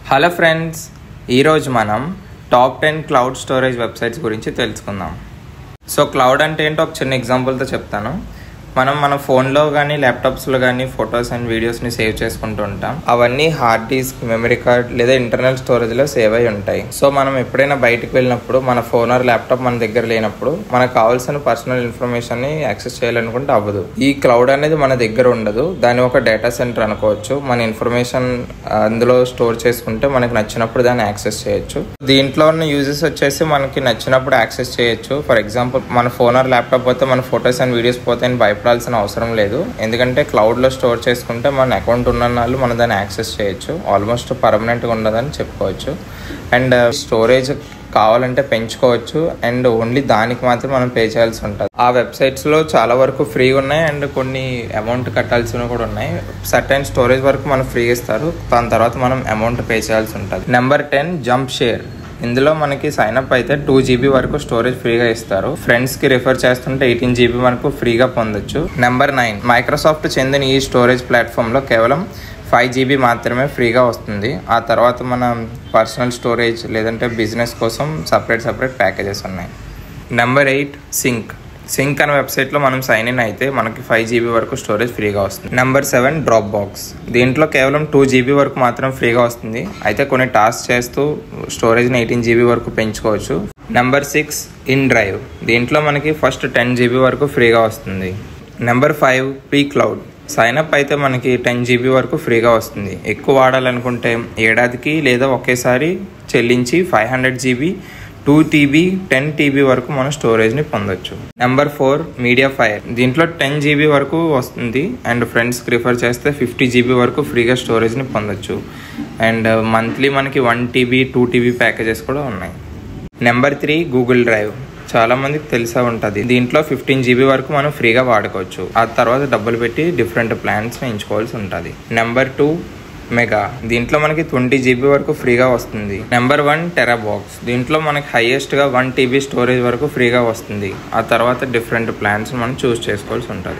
hello friends ఈరోజు మనం top ten cloud storage websites గురించి తెలుసుకుందాం సో క్లౌడ్ అంటే ఏంటో ఒక చిన్న ఎగ్జాంపుల్తో చెప్తాను మనం మన ఫోన్లో కానీ ల్యాప్టాప్స్లో కానీ ఫొటోస్ అండ్ వీడియోస్ని సేవ్ చేసుకుంటూ ఉంటాం అవన్నీ హార్డ్ డిస్క్ మెమరీ కార్డ్ లేదా ఇంటర్నల్ స్టోరేజ్లో సేవ్ అయి ఉంటాయి సో మనం ఎప్పుడైనా బయటకు వెళ్ళినప్పుడు మన ఫోన్ ఆర్ ల్యాప్టాప్ మన దగ్గర లేనప్పుడు మనకు కావాల్సిన పర్సనల్ ఇన్ఫర్మేషన్ని యాక్సెస్ చేయాలనుకుంటే అవ్వదు ఈ క్లౌడ్ అనేది మన దగ్గర ఉండదు దాని ఒక డేటా సెంటర్ అనుకోవచ్చు మన ఇన్ఫర్మేషన్ అందులో స్టోర్ చేసుకుంటే మనకి నచ్చినప్పుడు దాన్ని యాక్సెస్ చేయొచ్చు దీంట్లో ఉన్న యూజెస్ వచ్చేసి మనకి నచ్చినప్పుడు యాక్సెస్ చేయొచ్చు ఫర్ ఎగ్జాంపుల్ మన ఫోన్ ఆర్ ల్యాప్టాప్ పోతే మన ఫొటోస్ అండ్ వీడియోస్ పోతే అని భయపడాల్సిన అవసరం లేదు ఎందుకంటే క్లౌడ్లో స్టోర్ చేసుకుంటే మన అకౌంట్ ఉన్న వాళ్ళు మనం దాన్ని యాక్సెస్ చేయొచ్చు ఆల్మోస్ట్ పర్మనెంట్గా ఉండదని చెప్పుకోవచ్చు అండ్ స్టోరేజ్ కావాలంటే పెంచుకోవచ్చు అండ్ ఓన్లీ దానికి మాత్రం మనం పే చేయాల్సి ఉంటుంది ఆ వెబ్సైట్స్లో చాలా వరకు ఫ్రీ ఉన్నాయి అండ్ కొన్ని అమౌంట్ కట్టాల్సినవి కూడా ఉన్నాయి సర్టైన్ స్టోరేజ్ వరకు మనం ఫ్రీ ఇస్తారు దాని తర్వాత మనం అమౌంట్ పే చేయాల్సి ఉంటుంది నెంబర్ టెన్ జంప్ షేర్ ఇందులో మనకి సైన్ అప్ అయితే టూ జీబీ వరకు స్టోరేజ్ ఫ్రీగా ఇస్తారు ఫ్రెండ్స్ కి రిఫర్ చేస్తుంటే ఎయిటీన్ జీబీ వరకు ఫ్రీగా పొందొచ్చు నెంబర్ నైన్ మైక్రోసాఫ్ట్ చెందిన ఈ స్టోరేజ్ ప్లాట్ఫామ్ లో కేవలం ఫైవ్ జీబీ మాత్రమే ఫ్రీగా వస్తుంది ఆ తర్వాత మన పర్సనల్ స్టోరేజ్ లేదంటే బిజినెస్ కోసం సపరేట్ సపరేట్ ప్యాకేజెస్ ఉన్నాయి నెంబర్ ఎయిట్ సింక్ సింక్ అనే వెబ్సైట్లో మనం సైన్ ఇన్ అయితే మనకి ఫైవ్ జీబీ వరకు స్టోరేజ్ ఫ్రీగా వస్తుంది నెంబర్ సెవెన్ డ్రాప్ బాక్స్ దీంట్లో కేవలం టూ జీబీ వరకు మాత్రం ఫ్రీగా వస్తుంది అయితే కొన్ని టాస్క్ చేస్తూ స్టోరేజ్ని ఎయిటీన్ జీబీ వరకు పెంచుకోవచ్చు నెంబర్ సిక్స్ ఇన్ డ్రైవ్ దీంట్లో మనకి ఫస్ట్ టెన్ జీబీ వరకు ఫ్రీగా వస్తుంది number five P cloud sign up అయితే మనకి టెన్ జీబీ వరకు ఫ్రీగా వస్తుంది ఎక్కువ వాడాలనుకుంటే ఏడాదికి లేదా ఒకేసారి చెల్లించి five hundred GB two TB ten TB వరకు మనం స్టోరేజ్ని పొందొచ్చు నెంబర్ ఫోర్ మీడియా ఫైర్ దీంట్లో టెన్ జీబీ వరకు వస్తుంది అండ్ ఫ్రెండ్స్కి రిఫర్ చేస్తే ఫిఫ్టీ జీబీ వరకు ఫ్రీగా స్టోరేజ్ని పొందొచ్చు అండ్ మంత్లీ మనకి one TB two TB packages కూడా ఉన్నాయి నెంబర్ త్రీ గూగుల్ డ్రైవ్ చాలా మందికి తెలిసే ఉంటుంది దీంట్లో ఫిఫ్టీన్ జీబీ వరకు మనం ఫ్రీగా వాడుకోవచ్చు ఆ తర్వాత డబ్బులు పెట్టి డిఫరెంట్ ప్లాన్స్ ఎంచుకోవాల్సి ఉంటుంది నెంబర్ టూ మెగా దీంట్లో మనకి ట్వంటీ జీబీ వరకు ఫ్రీగా వస్తుంది నెంబర్ వన్ టెరా బాక్స్ దీంట్లో మనకి హైయెస్ట్ గా వన్ టీబీ స్టోరేజ్ వరకు ఫ్రీగా వస్తుంది ఆ తర్వాత డిఫరెంట్ ప్లాన్స్ మనం చూస్ చేసుకోవాల్సి ఉంటుంది